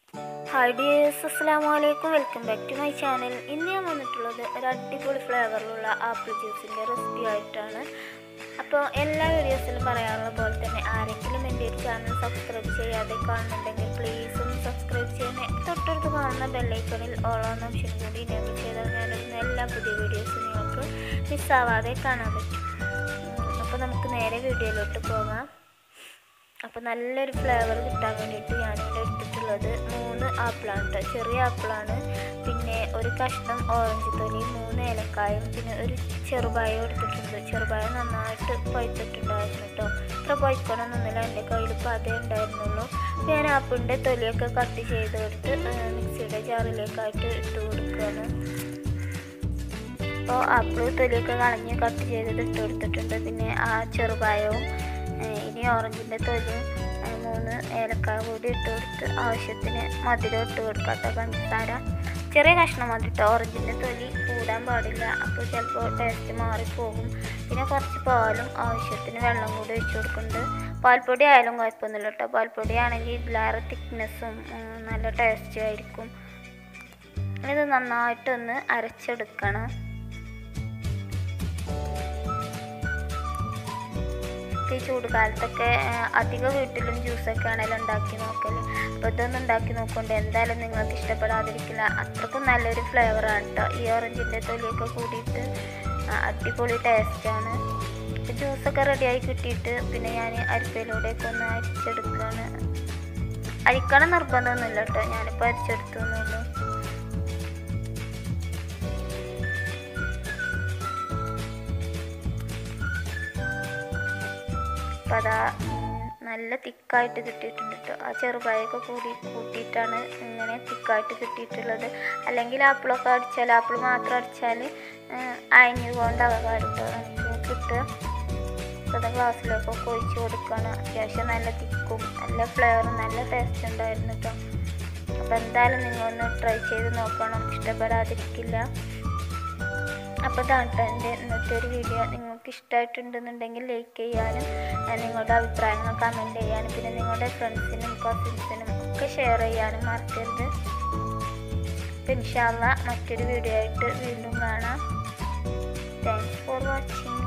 hi dears അസ്സാം വലൈക്കും welcome back to my channel ഇന്ന് ഞാൻ വന്നിട്ടുള്ളത് ഒരു അടിപൊളി ഫ്ലേവറിലുള്ള ആപ്പിൾ ജ്യൂസിൻ്റെ റെസിപ്പി ആയിട്ടാണ് അപ്പോൾ എല്ലാ വീഡിയോസിലും പറയാറുള്ള പോലെ തന്നെ ആരെങ്കിലും എൻ്റെ ഒരു ചാനൽ സബ്സ്ക്രൈബ് ചെയ്യാതെ കാണുന്നുണ്ടെങ്കിൽ പ്ലീസ് ഒന്ന് സബ്സ്ക്രൈബ് ചെയ്യണേ തൊട്ടടുത്ത് കാണുന്ന ബെല്ലൈക്കണിൽ ഓൾ ഓൺ ഓപ്ഷൻ കൂടി എനേബിൾ ചെയ്താൽ ഞാനിടുന്ന എല്ലാ പുതിയ വീഡിയോസും നിങ്ങൾക്ക് മിസ്സാവാതെ കാണാൻ പറ്റും അപ്പോൾ നമുക്ക് നേരെ വീഡിയോയിലോട്ട് പോകാം അപ്പോൾ നല്ലൊരു ഫ്ലേവർ കിട്ടാൻ വേണ്ടിയിട്ട് ഞാനിവിടെ എടുത്തിട്ടുള്ളത് മൂന്ന് ആപ്പിളാണ് കേട്ടോ ചെറിയ ആപ്പിളാണ് പിന്നെ ഒരു കഷ്ണം ഓറഞ്ച് തൊലി മൂന്ന് ഏലക്കായും പിന്നെ ഒരു ചെറുപായം എടുത്തിട്ടുണ്ട് ചെറുപായം നന്നായിട്ട് പഴുത്തിട്ടുണ്ടായിരുന്നു കേട്ടോ ഇത്ര പഴുക്കണമെന്നൊന്നുമില്ല എൻ്റെ കയ്യിൽ ഇപ്പോൾ അതേ ഉണ്ടായിരുന്നുള്ളൂ അപ്പോൾ ഞാൻ ആപ്പിളിൻ്റെ തൊലിയൊക്കെ കട്ട് ചെയ്തെടുത്ത് മിക്സിയുടെ ജാറിലേക്കായിട്ട് ഇട്ട് കൊടുക്കുകയാണ് അപ്പോൾ ആപ്പിൾ തൊലിയൊക്കെ കളഞ്ഞ് കട്ട് ചെയ്തത് ഇട്ട് കൊടുത്തിട്ടുണ്ട് പിന്നെ ആ ചെറുപായവും ഇനി ഓറഞ്ചിൻ്റെ തൊലിയും മൂന്ന് ഏലക്കായ കൂടി ഇട്ട് കൊടുത്ത് ആവശ്യത്തിന് മധുരം ഇട്ട് കൊടുക്കാത്ത പഞ്ചസാര ചെറിയ കഷ്ണം മതി കേട്ടോ ഓറഞ്ചിൻ്റെ തൊലി കൂടാൻ പാടില്ല അപ്പോൾ ചിലപ്പോൾ ടേസ്റ്റ് മാറിപ്പോകും പിന്നെ കുറച്ച് പാലും ആവശ്യത്തിന് വെള്ളം കൂടി ഒഴിച്ച് കൊടുക്കുന്നുണ്ട് പാൽപ്പൊടി ആയാലും കുഴപ്പമൊന്നുമില്ല കേട്ടോ പാൽപ്പൊടി ആണെങ്കിൽ ഇതിലേറെ തിക്നെസ്സും നല്ല ടേസ്റ്റും ആയിരിക്കും ഇത് നന്നായിട്ടൊന്ന് അരച്ചെടുക്കണം ഈ ചൂടുകാലത്തൊക്കെ അധിക വീട്ടിലും ജ്യൂസൊക്കെ ആണെങ്കിലും ഉണ്ടാക്കി നോക്കൽ അപ്പോൾ ഇതൊന്നും ഉണ്ടാക്കി നോക്കൊണ്ട് എന്തായാലും നിങ്ങൾക്ക് ഇഷ്ടപ്പെടാതിരിക്കില്ല അത്രക്കും നല്ലൊരു ഫ്ലേവറാണ് കേട്ടോ ഈ ഓറഞ്ചിൻ്റെ തൊലിയൊക്കെ കൂടിയിട്ട് അടിപൊളി ടേസ്റ്റാണ് ഇപ്പോൾ ജ്യൂസൊക്കെ റെഡിയായി കിട്ടിയിട്ട് പിന്നെ ഞാൻ അരിപ്പയിലൂടെയൊക്കെ ഒന്ന് അരിച്ചെടുക്കുകയാണ് അരിക്കണം നിർബന്ധമൊന്നുമില്ല കേട്ടോ ഞാനിപ്പോൾ അരിച്ചെടുത്തൊന്നുമില്ല അപ്പം അതാ നല്ല തിക്കായിട്ട് കിട്ടിയിട്ടുണ്ട് കേട്ടോ ആ ചെറുപായൊക്കെ കൂടി കൂട്ടിയിട്ടാണ് ഇങ്ങനെ തിക്കായിട്ട് കിട്ടിയിട്ടുള്ളത് അല്ലെങ്കിൽ ആപ്പിളൊക്കെ അടിച്ചാൽ ആപ്പിൾ മാത്രം അടിച്ചാൽ അയഞ്ഞു കൊണ്ടാകാം കേട്ടോ നമുക്ക് കിട്ടുക അപ്പോൾ ഗ്ലാസ്സിലേക്കൊക്കെ ഒഴിച്ച് കൊടുക്കണം അത്യാവശ്യം നല്ല തിക്കും നല്ല ഫ്ലേവറും നല്ല ടേസ്റ്റ് ഉണ്ടായിരുന്നു കേട്ടോ അപ്പോൾ എന്തായാലും നിങ്ങളൊന്ന് ട്രൈ ചെയ്ത് നോക്കണം ഇഷ്ടപ്പെടാതിരിക്കില്ല അപ്പോൾ ഇതാണ് എൻ്റെ ഇന്നത്തെ ഒരു വീഡിയോ നിങ്ങൾക്ക് ഇഷ്ടമായിട്ടുണ്ടെന്നുണ്ടെങ്കിൽ ലൈക്ക് ചെയ്യാനും നിങ്ങളുടെ അഭിപ്രായങ്ങൾ കമൻറ്റ് ചെയ്യാനും പിന്നെ നിങ്ങളുടെ ഫ്രണ്ട്സിനും കസിൻസിനും ഒക്കെ ഷെയർ ചെയ്യാനും മറക്കരുത് അപ്പം ഇൻഷാല്ല മറ്റൊരു വീഡിയോ ആയിട്ട് വീണ്ടും കാണാം താങ്ക്സ് ഫോർ വാച്ചിങ്